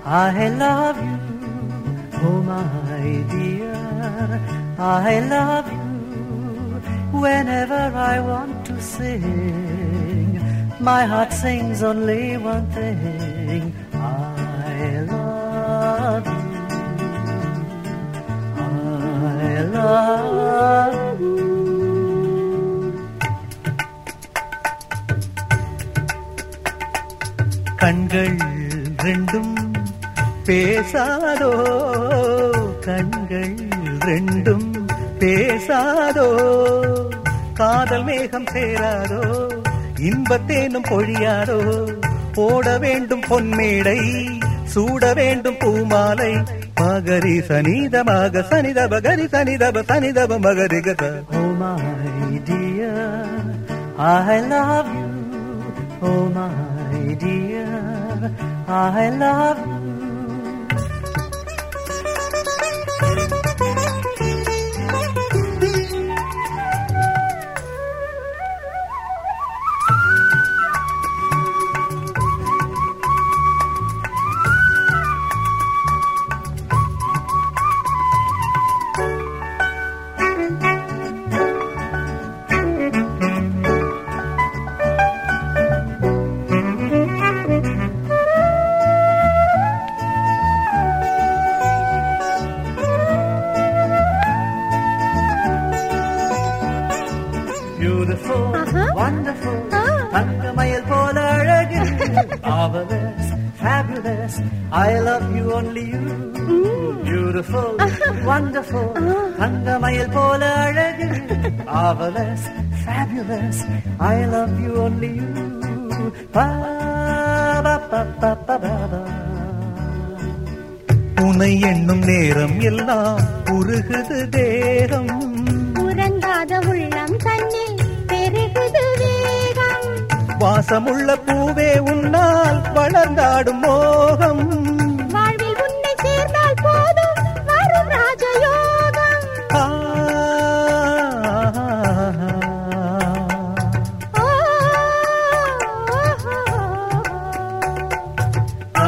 I love you, oh my dear. I love you whenever I want to sing. My heart sings only one thing. I love you. I love you. கண்கள் ரெண்டும் பேசாதோ கண்கள் ரெண்டும் பேசாதோ காதல் மேகம் சேராதோ இன்பத்தேனும் பொழியாதோ போட வேண்டும் பொன்மேடை சூட வேண்டும் பூமாலை மகரி சனிதமாக சனிதப கரி சனிதப சனிதப மகரி கத Oh my dear, I love you. Oh my dear, I love you. Beautiful, Uh-huh. wonderful, Ah. தங்கமயில் போல அழகு marvelous, fabulous, I love you only you. Beautiful, wonderful, தங்கமயில் போல அழகு marvelous, fabulous, I love you only you. Ba, ba, ba, ba, ba, ba, ba. உனை எண்ணும் நேரம் எல்லாம் உருகுது தேகம் உறங்காத உள்ளம் தன்னில் பெருகுது வேகம் வாசமுள்ள பூவே உன்னால் வளர்ந்தாடும் மோகம் வாழ்வில் உன்னை சேர்ந்தால் போதும் வரும் ராஜயோகம் ஆ, ஓ, ஆ,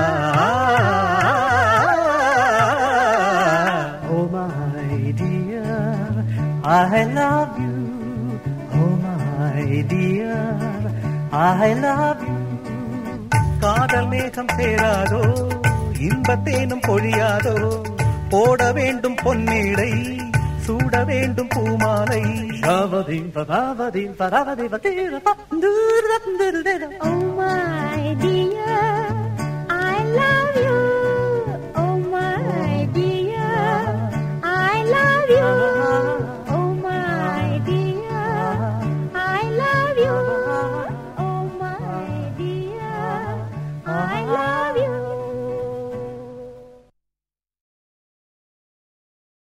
Oh my dear, I love you. Oh my dear, I love you. காதல் மேகம் சேராதோ இன்பத்தேனும் பொழியாதோ போட வேண்டும் பொன்னீடை சூட வேண்டும் பூமாலை Oh my